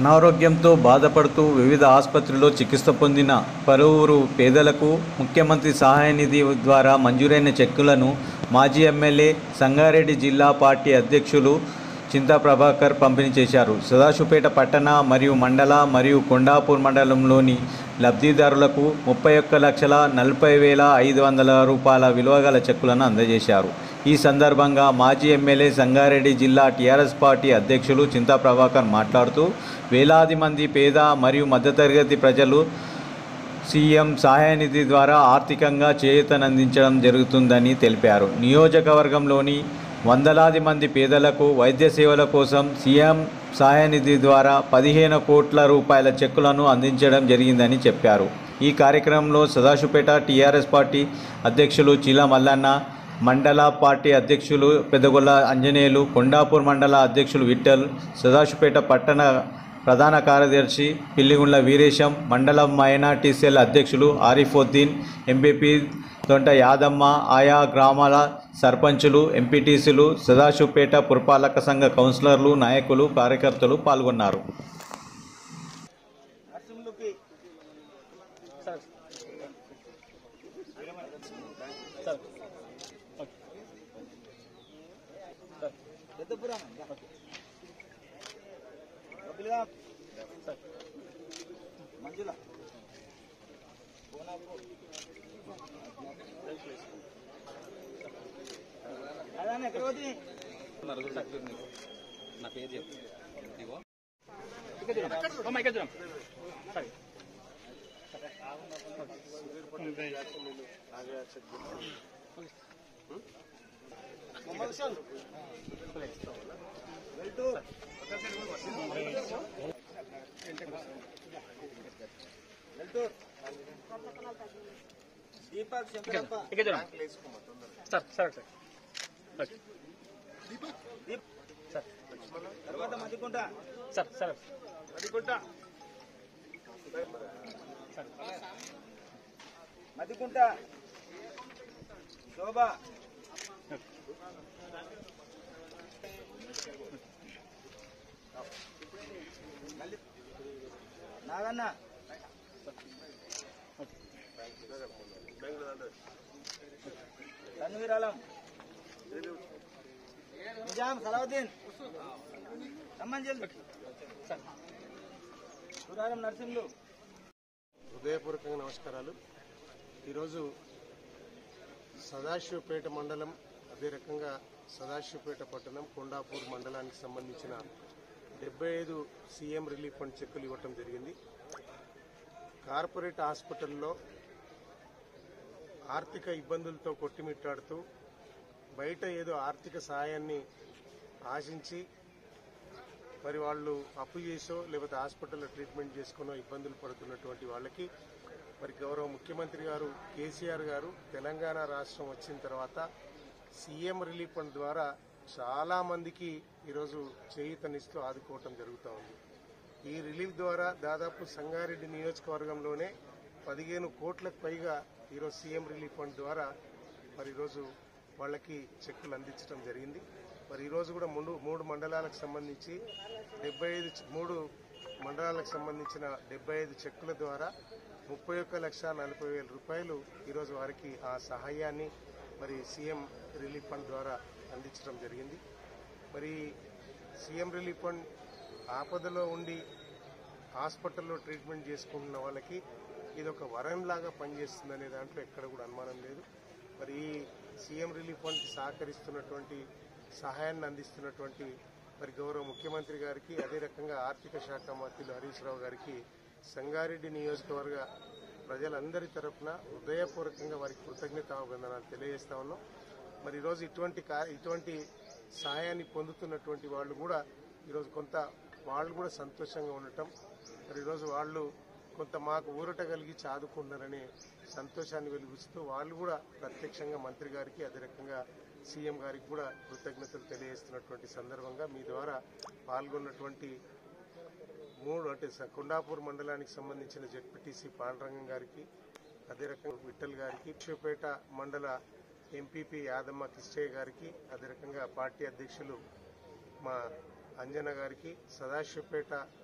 అనారోగ్యంతో బాధపడుతూ వివిధ ఆసుపత్రుల్లో చికిత్స పొందిన పలువురు పేదలకు ముఖ్యమంత్రి సహాయ నిధి ద్వారా మంజూరైన చెక్కులను మాజీ ఎమ్మెల్యే సంగారెడ్డి జిల్లా పార్టీ అధ్యక్షులు చింతా ప్రభాకర్ పంపిణీ చేశారు సదాశివపేట పట్టణ మరియు మండల మరియు కొండాపూర్ మండలంలోని లబ్ధిదారులకు ముప్పై ఒక్క లక్షల నలభై వేల ఐదు వందల రూపాయల విలువగల చెక్కులను అందజేశారు ఈ సందర్భంగా మాజీ ఎమ్మెల్యే సంగారెడ్డి జిల్లా టీఆర్ఎస్ పార్టీ అధ్యక్షులు చింతా ప్రభాకర్ మాట్లాడుతూ వేలాది మంది పేద మరియు మధ్యతరగతి ప్రజలు సీఎం సహాయ నిధి ద్వారా ఆర్థికంగా చేయూతనందించడం జరుగుతుందని తెలిపారు నియోజకవర్గంలోని వందలాది మంది పేదలకు వైద్య సేవల కోసం సీఎం సహాయ నిధి ద్వారా పదిహేను కోట్ల రూపాయల చెక్కులను అందించడం జరిగిందని చెప్పారు ఈ కార్యక్రమంలో సదాశివపేట టీఆర్ఎస్ పార్టీ అధ్యక్షులు చీల మల్లన్న మండల పార్టీ అధ్యక్షులు పెద్దగొల్ల అంజనేయులు కొండాపూర్ మండల అధ్యక్షులు విఠల్ సదాశివపేట పట్టణ ప్రధాన కార్యదర్శి పిల్లిగుండ్ల వీరేశం మండలం మైనార్టీ సెల్ అధ్యక్షులు ఆరిఫుద్దీన్ ఎంపీపీ తొంట యాదమ్మ ఆయా గ్రామాల సర్పంచులు ఎంపీటీసీలు సదాశివపేట పురపాలక సంఘ కౌన్సిలర్లు నాయకులు కార్యకర్తలు పాల్గొన్నారు మంజుల అదే ఎక్కడ పోతుంది నా పేరు చెప్పు ఇదిగో Deepak Shankarappa sir sir sir Deep తర్వాత మధ్యకుంట సార్ సార్ మధ్యకుంట మధ్యకుంట శోభ నాగన్న తన్వీరాలం నిజాం సలావుద్దీన్ సమ్మంజల్ సురారం నరసింహులు హృదయపూర్వకంగా నమస్కారాలు ఈరోజు సదాశివపేట మండలం అదే రకంగా సదాశివపేట పట్టణం కొండాపూర్ మండలానికి సంబంధించిన డెబ్బై ఐదు సీఎం రిలీఫ్ ఫండ్ చెక్కులు ఇవ్వటం జరిగింది కార్పొరేట్ హాస్పిటల్లో ఆర్థిక ఇబ్బందులతో కొట్టిమిట్టాడుతూ బయట ఏదో ఆర్థిక సహాయాన్ని ఆశించి మరి వాళ్ళు అప్పు చేసో లేకపోతే హాస్పిటల్లో ట్రీట్మెంట్ చేసుకునో ఇబ్బందులు పడుతున్నటువంటి వాళ్ళకి మరి గౌరవ ముఖ్యమంత్రి గారు కేసీఆర్ గారు తెలంగాణ రాష్ట్రం వచ్చిన తర్వాత సీఎం రిలీఫ్ ఫండ్ ద్వారా చాలా మందికి ఈరోజు చేయూతనిస్తూ ఆదుకోవటం జరుగుతూ ఉంది ఈ రిలీఫ్ ద్వారా దాదాపు సంగారెడ్డి నియోజకవర్గంలోనే పదిహేను కోట్లకు పైగా ఈరోజు సీఎం రిలీఫ్ ఫండ్ ద్వారా మరి ఈరోజు వాళ్ళకి చెక్కులు అందించడం జరిగింది మరి ఈరోజు కూడా మూడు మూడు మండలాలకు సంబంధించి డెబ్బై ఐదు మూడు మండలాలకు సంబంధించిన డెబ్బై ఐదు చెక్కుల ద్వారా ముప్పై ఒక్క లక్ష నలభై వేల రూపాయలు ఈరోజు వారికి ఆ సహాయాన్ని మరి సీఎం రిలీఫ్ ఫండ్ ద్వారా అందించడం జరిగింది మరి సీఎం రిలీఫ్ ఫండ్ ఆపదలో ఉండి హాస్పిటల్లో ట్రీట్మెంట్ చేసుకుంటున్న వాళ్ళకి ఇది ఒక వరంలాగా పనిచేస్తుందనే దాంట్లో ఎక్కడ కూడా అనుమానం లేదు మరి ఈ సీఎం రిలీఫ్ ఫండ్ సహకరిస్తున్నటువంటి సహాయాన్ని అందిస్తున్నటువంటి మరి గౌరవ ముఖ్యమంత్రి గారికి అదే రకంగా ఆర్థిక శాఖ మంత్రులు హరీష్ రావు గారికి సంగారెడ్డి నియోజకవర్గ ప్రజలందరి తరఫున హృదయపూర్వకంగా వారికి కృతజ్ఞతాభివందనాలు తెలియజేస్తా ఉన్నాం మరి ఈరోజు ఇటువంటి కా- ఇటువంటి సహాయాన్ని పొందుతున్నటువంటి వాళ్ళు కూడా ఈరోజు కొంత వాళ్ళు కూడా సంతోషంగా ఉండటం మరి ఈరోజు వాళ్ళు కొంత మాకు ఊరట కలిగించి ఆదుకుంటున్నారనే సంతోషాన్ని వెలిగిస్తూ వాళ్ళు కూడా ప్రత్యక్షంగా మంత్రి గారికి అదే రకంగా సీఎం గారికి కూడా కృతజ్ఞతలు తెలియజేస్తున్నటువంటి సందర్భంగా మీ ద్వారా పాల్గొన్నటువంటి మూడు అంటే స- కొండాపూర్ మండలానికి సంబంధించిన జెడ్పీటీసీ పాండరంగం గారికి అదే రకంగా విఠల్ గారికి విశ్వపేట మండల ఎంపీపీ యాదమ్మ కిష్టయ్య గారికి అదే రకంగా పార్టీ అధ్యక్షులు మా అంజన గారికి సదాశివపేట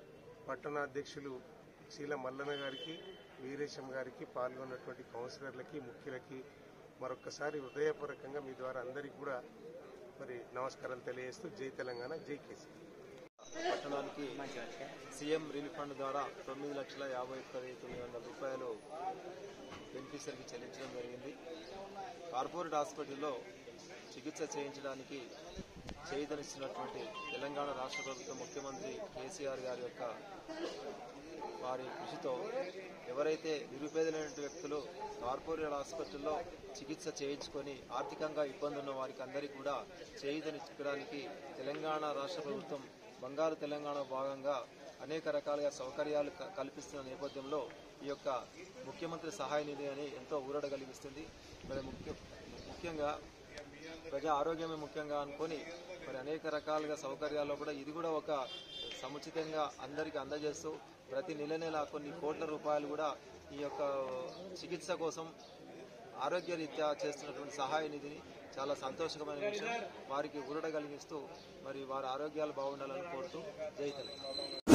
పట్టణాధ్యక్షులు శీల మల్లన్న గారికి వీరేశం గారికి పాల్గొన్నటువంటి కౌన్సిలర్లకి ముఖ్యులకి మరొక్కసారి హృదయపూర్వకంగా మీ ద్వారా అందరికీ కూడా మరి నమస్కారం తెలియజేస్తూ జై తెలంగాణ జై కేసీ పట్టణానికి సీఎం రిలీఫ్ ఫండ్ ద్వారా తొమ్మిది లక్షల యాభై ఒక్క వెయ్యి తొమ్మిది వందల రూపాయలు బెనిఫిషరీకి చెల్లించడం జరిగింది కార్పొరేట్ హాస్పిటల్లో చికిత్స చేయించడానికి చేయుతనిస్తున్నటువంటి తెలంగాణ రాష్ట్ర ప్రభుత్వం ముఖ్యమంత్రి కేసీఆర్ గారి యొక్క వారి కృషితో ఎవరైతే నిరుపేదలైన వ్యక్తులు కార్పొరేట్ హాస్పిటల్లో చికిత్స చేయించుకొని ఆర్థికంగా ఇబ్బంది ఉన్న వారికి అందరికీ కూడా చేయుతనిచ్చడానికి తెలంగాణ రాష్ట్ర ప్రభుత్వం బంగారు తెలంగాణ భాగంగా అనేక రకాలుగా సౌకర్యాలు క- కల్పిస్తున్న నేపథ్యంలో ఈ యొక్క ముఖ్యమంత్రి సహాయ నిధి అని ఎంతో ఊరట కలిగిస్తుంది మరి ముఖ్య ముఖ్యంగా ప్రజా ఆరోగ్యమే ముఖ్యంగా అనుకొని మరి అనేక రకాలుగా సౌకర్యాల్లో కూడా ఇది కూడా ఒక సముచితంగా అందరికీ అందజేస్తూ ప్రతి నెల నెల కొన్ని కోట్ల రూపాయలు కూడా ఈ యొక్క చికిత్స కోసం ఆరోగ్య రీత్యా చేస్తున్నటువంటి సహాయ నిధిని చాలా సంతోషకరమైన విషయం వారికి ఊరట కలిగిస్తూ మరి వారి ఆరోగ్యాలు బాగుండాలని కోరుతూ జై తెలంగాణ